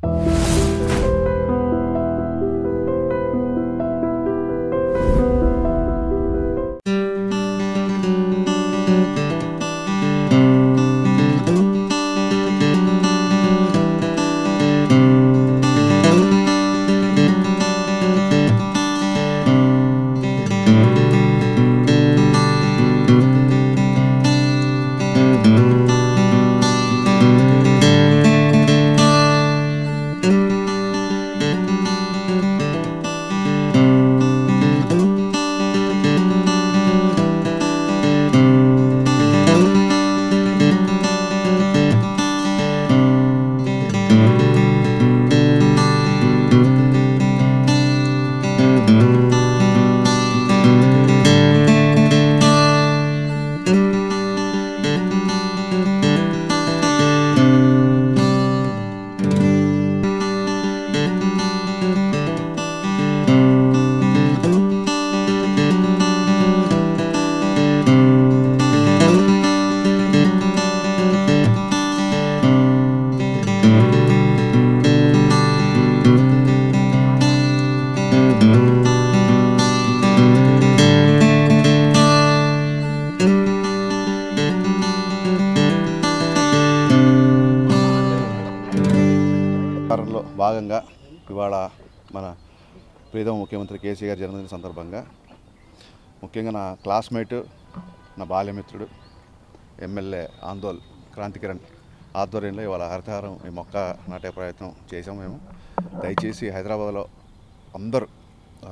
వారంలో భాగంగా ఇవాళ మన ప్రీతమ ముఖ్యమంత్రి కేసీ గారి జన్మదిన సందర్భంగా ముఖ్యంగా నా క్లాస్మేట్ నా బాల్యమిత్రుడు ఎమ్మెల్యే ఆందోల్ క్రాంతికిరణ్ ఆధ్వర్యంలో ఇవాళ హరితహారం ఈ మొక్క నాటే ప్రయత్నం చేసాం మేము దయచేసి హైదరాబాద్లో అందరూ ఆ,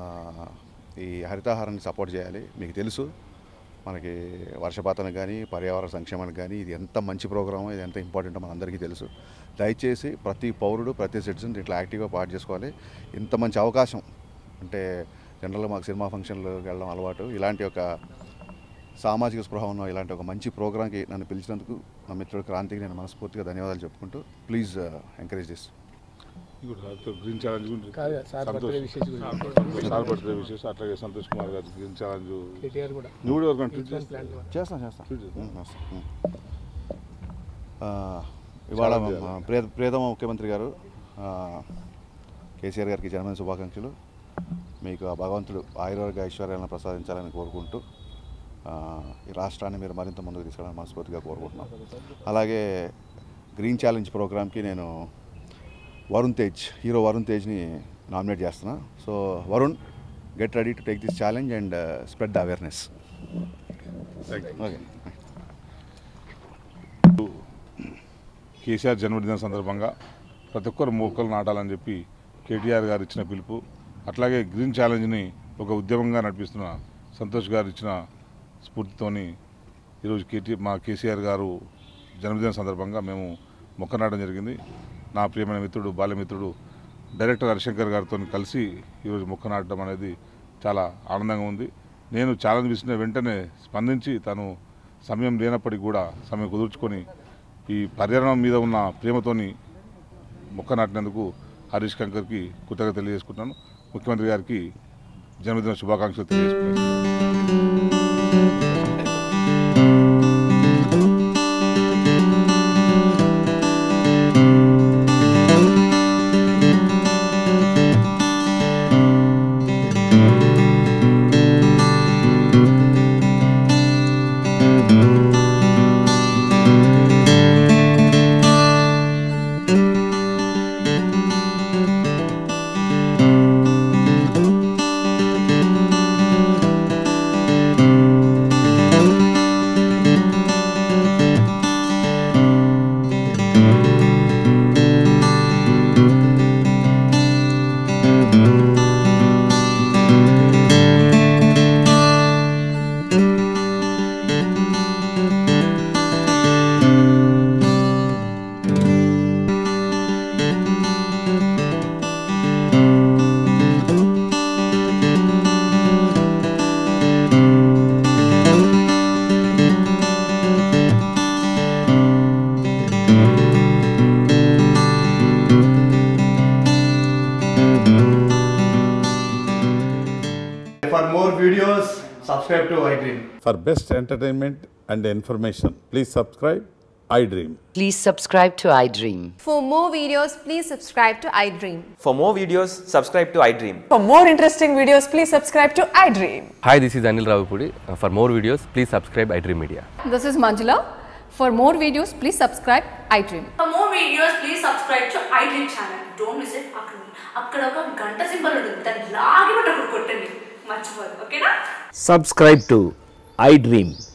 ఈ హరితహారాన్ని సపోర్ట్ చేయాలి మీకు తెలుసు మనకి వర్షపాతానికి కానీ పర్యావరణ సంక్షేమానికి కానీ ఇది ఎంత మంచి ప్రోగ్రామో ఇది ఎంత ఇంపార్టెంటో మనందరికీ తెలుసు దయచేసి ప్రతి పౌరుడు ప్రతి సిటిజన్ ఇట్లా యాక్టివ్గా పార్ట్ చేసుకోవాలి ఇంత మంచి అవకాశం అంటే జనరల్గా మాకు సినిమా ఫంక్షన్లకు వెళ్ళడం అలవాటు ఇలాంటి ఒక సామాజిక స్పృహ ఉన్న ఇలాంటి ఒక మంచి ప్రోగ్రామ్కి నన్ను పిలిచినందుకు నా మిత్రుడు క్రాంతికి నేను మనస్ఫూర్తిగా ధన్యవాదాలు చెప్పుకుంటూ ప్లీజ్ ఎంకరేజ్ దిస్ ఇప్పుడు సార్తో గ్రీన్ ఛాలెంజ్ గురించి కాదు సార్ సంతోష్. బర్త్డే విశేష గురించి సార్ బర్త్డే విశేష అట్లాగే సంతోష్ కుమార్ గారు గ్రీన్ ఛాలెంజ్ కేటీఆర్ కూడా నువ్వు కూడా ఎవరికైనా ట్వీట్ ఇన్సూరెన్స్ చేస్తావా? ప్లాన్ చేస్తాను చేస్తాను ట్వీట్ చేస్తావా? ఉమ్, చేస్తాను. ఉమ్. ఆ, ఇవాళ చాలా మా ప్రియ ప్రియతమ ముఖ్యమంత్రి గారు ఆ, కేసీఆర్ గారికి జన్మదిన శుభాకాంక్షలు మీకు ఆ భగవంతుడు ఆయుర్వేద ఐశ్వర్యాలను ప్రసాదించాలని కోరుకుంటూ ఆ, ఈ రాష్ట్రాన్ని మీరు మరింత ముందుకు తీసుకెళ్ళాలని మనస్ఫూర్తిగా కోరుకుంటున్నాం అలాగే గ్రీన్ ఛాలెంజ్ ప్రోగ్రామ్కి నేను వరుణ్ తేజ్ హీరో వరుణ్ తేజ్ని నామినేట్ చేస్తున్నా so Varun get ready to take this challenge and spread the awareness Thank you. Okay KCR జన్మదినం సందర్భంగా ప్రతి ఒక్కరు మొక్కలు నాటాలని చెప్పి కేటీఆర్ గారు ఇచ్చిన పిలుపు అట్లాగే గ్రీన్ ఛాలెంజ్ని ఒక ఉద్యమంగా నడిపిస్తున్న సంతోష్ గారు ఇచ్చిన స్ఫూర్తితోని ఈరోజు కేటీ మా కేసీఆర్ గారు జన్మదినం సందర్భంగా మేము మొక్క నాటడం జరిగింది నా ప్రియమైన మిత్రుడు బాల్యమిత్రుడు డైరెక్టర్ హరిశంకర్ గారితో కలిసి ఈరోజు మొక్క నాటడం అనేది చాలా ఆనందంగా ఉంది నేను ఛాలెంజ్ ఇచ్చిన వెంటనే స్పందించి తను సమయం లేనప్పటికీ కూడా సమయం కుదుర్చుకొని ఈ పర్యావరణం మీద ఉన్న ప్రేమతోని మొక్క నాటినందుకు హరీష్ శంకర్కి కృతజ్ఞత తెలియజేసుకుంటున్నాను ముఖ్యమంత్రి గారికి జన్మదిన శుభాకాంక్షలు తెలియజేసుకుంటున్నాను For more videos, subscribe to iDream. For best entertainment and information, please subscribe I dream. Please subscribe to iDream. For more videos, please subscribe to iDream. For more videos, subscribe to iDream. For more interesting videos, please subscribe to iDream. Hi, this is Anil Ravipudi. Uh, For more videos, please subscribe iDream Media. This is Manjula. For more videos, please subscribe iDream. For more videos, please subscribe to iDream channel. Don't miss it. అక్కడ అక్కడ ఒక గంట symbol ఉంటుంది దాన్ని లాగి పట్టి అక్కడ కొట్టండి మర్చిపోదు ఓకేనా subscribe to iDream.